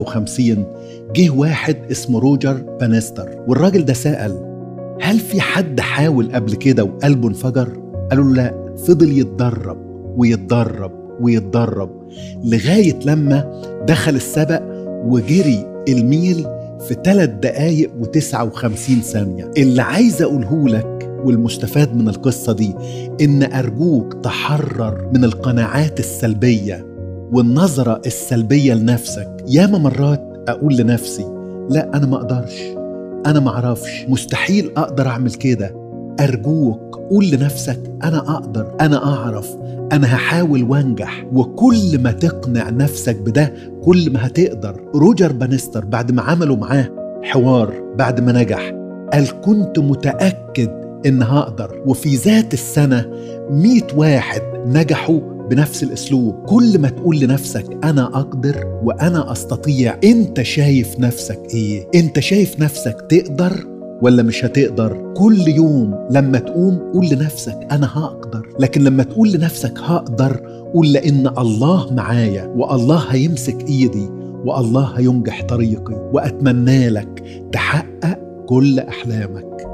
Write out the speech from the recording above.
وخمسين جه واحد اسمه روجر بانستر والراجل ده سأل هل في حد حاول قبل كده وقلبه انفجر؟ قالوا له لا فضل يتدرب ويتدرب ويتدرب لغاية لما دخل السبق وجري الميل في 3 دقايق و59 ثانية اللي عايز أقوله لك والمستفاد من القصة دي إن أرجوك تحرر من القناعات السلبية والنظرة السلبية لنفسك ياما مرات أقول لنفسي لا أنا ما أقدرش أنا ما أعرفش مستحيل أقدر أعمل كده أرجوك قول لنفسك أنا أقدر أنا أعرف أنا هحاول وأنجح وكل ما تقنع نفسك بده كل ما هتقدر روجر بانستر بعد ما عملوا معاه حوار بعد ما نجح قال كنت متأكد إن هقدر وفي ذات السنة مئة واحد نجحوا بنفس الاسلوب كل ما تقول لنفسك انا اقدر وانا استطيع انت شايف نفسك ايه انت شايف نفسك تقدر ولا مش هتقدر كل يوم لما تقوم قول لنفسك انا هقدر لكن لما تقول لنفسك هقدر قول لان الله معايا والله هيمسك ايدي والله هينجح طريقي واتمنى لك تحقق كل احلامك